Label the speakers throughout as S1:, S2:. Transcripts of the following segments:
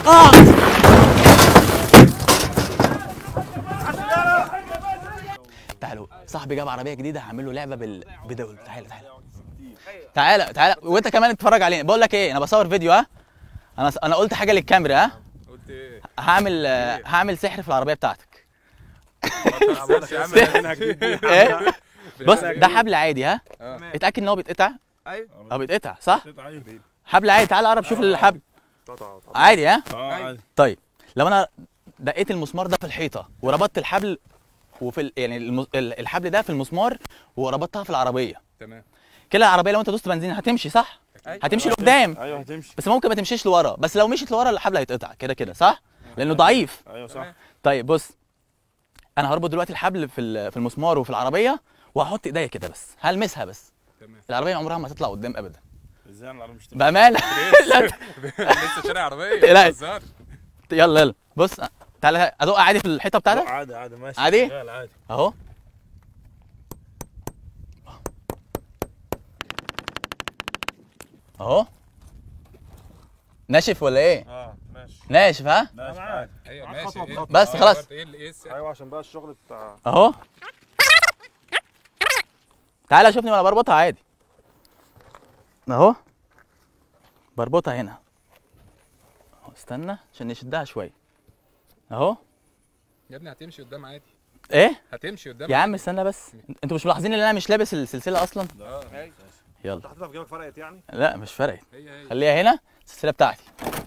S1: اه تعالوا صاحبي جاب عربيه جديده هعمل له لعبه بال بدول تعالى تعالى تعالى تعالى وانت كمان اتفرج علينا بقول لك ايه انا بصور فيديو ها انا انا قلت حاجه للكاميرا ها
S2: قلت ايه؟
S1: هعمل هعمل سحر في العربيه بتاعتك
S2: يا عم انا
S1: ايه بص ده حبل عادي ها
S2: آه.
S1: اتاكد ان هو بيتقطع
S2: ايوه
S1: او بيتقطع صح حبل عادي تعال قرب شوف الحبل عادي ها طيب لو انا دقيت المسمار ده في الحيطه وربطت الحبل وفي ال... يعني الم... ال- الحبل ده في المسمار وربطتها في العربيه
S2: تمام
S1: كده العربيه لو انت دوست بنزين هتمشي صح
S2: أيوة.
S1: هتمشي لقدام
S3: ايوه هتمشي
S1: بس ممكن ما تمشيش لورا بس لو مشيت لورا الحبل هيتقطع كده كده صح لانه ضعيف
S3: ايوه صح
S1: طيب بص انا هربط دلوقتي الحبل في ال- في المسمار وفي العربيه وهحط ايديا كده بس هلمسها بس
S2: تمام
S1: العربيه عمرها ما تطلع قدام ابدا
S3: ازاي انا مش
S1: بامانه لا
S2: لسه شارع عربيه
S1: تقلقش.
S2: بتهزر.
S1: يلا يلا بص تعالى ادق عادي في الحيطه بتاعتك
S3: عادي عادي ماشي
S1: عادي؟
S3: شغال عادي
S1: اهو اهو ناشف ولا ايه
S3: اه ماشي
S1: ناشف ها
S3: ماشي عادي
S2: ايوه
S3: معاك
S2: ماشي
S3: خطوة
S2: إيه؟
S3: بخطوة.
S1: بس
S2: آه،
S1: خلاص.
S2: برضه ايه اللي ايه الس-
S3: ايوه عشان بقى الشغل بتاع
S1: اهو تعالى شوفني وانا بربطها عادي اهو بربطها هنا أهو، استنى عشان نشدها شويه اهو
S2: يا ابني هتمشي قدام عادي
S1: ايه
S2: هتمشي قدام
S1: يا عم استنى بس انتوا مش ملاحظين ان انا مش لابس السلسله اصلا
S2: اه
S1: يلا
S3: انت حاططها في جيبك فرقت يعني
S1: لا مش فرقت
S2: هي هي
S1: خليها هنا السلسله بتاعتي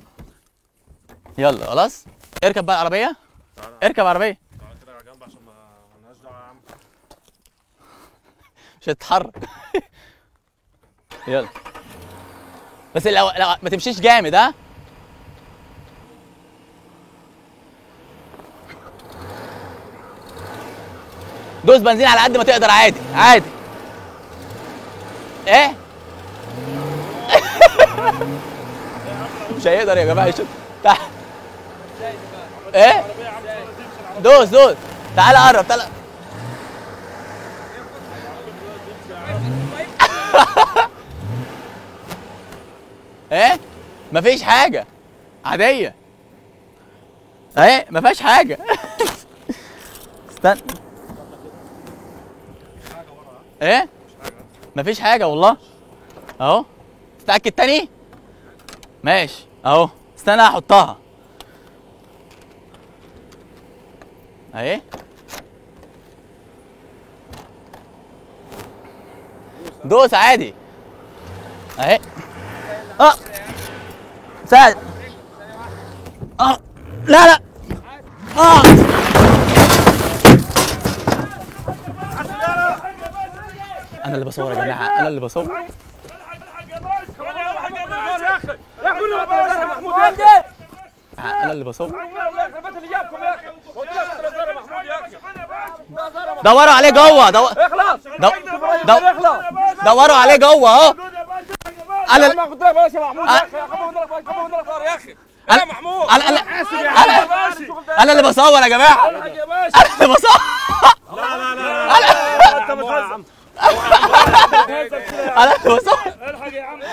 S1: يلا خلاص اركب بقى العربيه اركب عربيه
S3: تعالى كده على جنب عشان ما مالناش دعوه يا عم
S1: مش هتتحرك يلا بس لو, لو ما تمشيش جامد ها دوس بنزين على قد ما تقدر عادي عادي ايه مش هيقدر يا جماعه يشوف تعال ايه دوس دوس تعال قرب تعال ايه مفيش حاجه عاديه ايه مفيش حاجه استنى ايه مفيش حاجه والله اهو تتاكد تاني ماشي اهو استنى احطها اهي دوس عادي اهي اه ساعد اه لا لا اه انا اللي بصور يا جماعه انا اللي بصور انا اللي بصور دوروا عليه جوه دو... دو... دو... دوروا عليه جوه اهو انا انا انا انا انا انا اللي بصور يا جماعه انا اللي بصور
S3: لا لا لا لا انت بتهزر
S1: انا اللي بصور
S3: الحق يا عم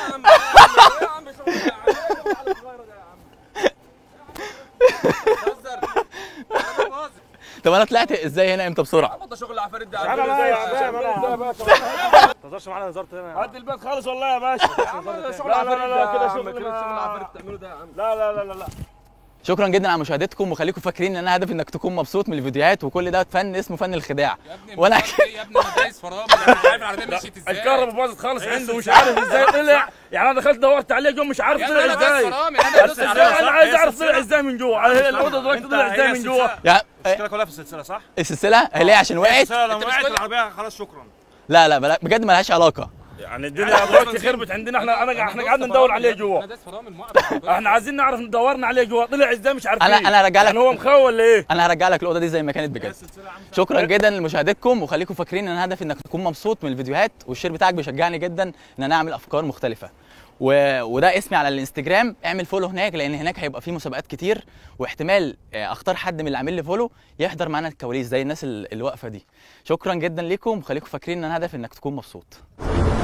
S1: طب انا طلعت ازاي هنا امتى بسرعه
S2: ده شغل العفاريت ده
S3: انا لا يا عم ما تهزرش معانا هزرت هنا
S4: عد البيت خالص والله يا باشا
S2: شغل
S4: لا لا
S2: العفاريت
S4: لا
S2: ده
S4: كده
S2: يا عم،
S4: شغل
S2: كده
S4: ما-
S2: شغل العفاريت بتعمله ده يا عم
S4: لا لا لا لا لا
S1: شكرا جدا على مشاهدتكم وخليكم فاكرين ان انا هدفي انك تكون مبسوط من الفيديوهات وكل ده فن اسمه فن الخداع
S2: يا ابني
S1: وانا
S2: مش عارف إيه، يا ابني انا دايس فرامل انا مش عارف العربيه مشيت ازاي
S4: الكهرباء باظت خالص عنده مش عارف ازاي طلع يعني انا دخلت دورت عليه جوه مش عارف
S2: يا ابني
S4: طلع
S2: انا دايس
S4: ازاي
S2: فرامل انا
S4: بس
S2: دايس
S4: ازاي انا عايز
S3: هي
S4: اعرف
S3: السلسلة.
S4: طلع ازاي من جوه الاوضه دلوقتي طلع
S3: انت
S4: ازاي
S3: هي
S4: من جوه
S3: السلسلة.
S1: يا إيه،
S3: المشكله كلها في السلسله صح؟
S1: السلسله هي ليه عشان وقعت
S3: السلسله لو
S2: انت مش
S3: وقعت
S2: كل-
S3: العربيه خلاص شكرا
S1: لا لا بلا- بجد ملهاش علاقه
S4: يعني الدنيا دلوقتي خربت عندنا احنا انا احنا قعدنا ندور عليه
S2: انا
S4: جوه
S2: دايس فرامل موقف
S4: احنا عايزين نعرف دورنا عليه جوه طلع ازاي مش عارفين
S1: أنا- أنا هرجع لك-
S4: يعني هو مخول ولا ايه
S1: انا هرجع لك الاوضه دي زي ما كانت بجد شكرا جدا لمشاهدتكم وخليكم فاكرين ان هدفي انك تكون مبسوط من الفيديوهات والشير بتاعك بيشجعني جدا ان انا اعمل افكار مختلفه و... وده اسمي على الانستجرام اعمل فولو هناك لان هناك هيبقى فيه مسابقات كتير واحتمال آه، اختار حد من اللي عامل لي فولو يحضر معانا الكواليس زي الناس ال- اللي واقفه دي شكرا جدا ليكم وخليكم فاكرين ان انا هدفي انك تكون مبسوط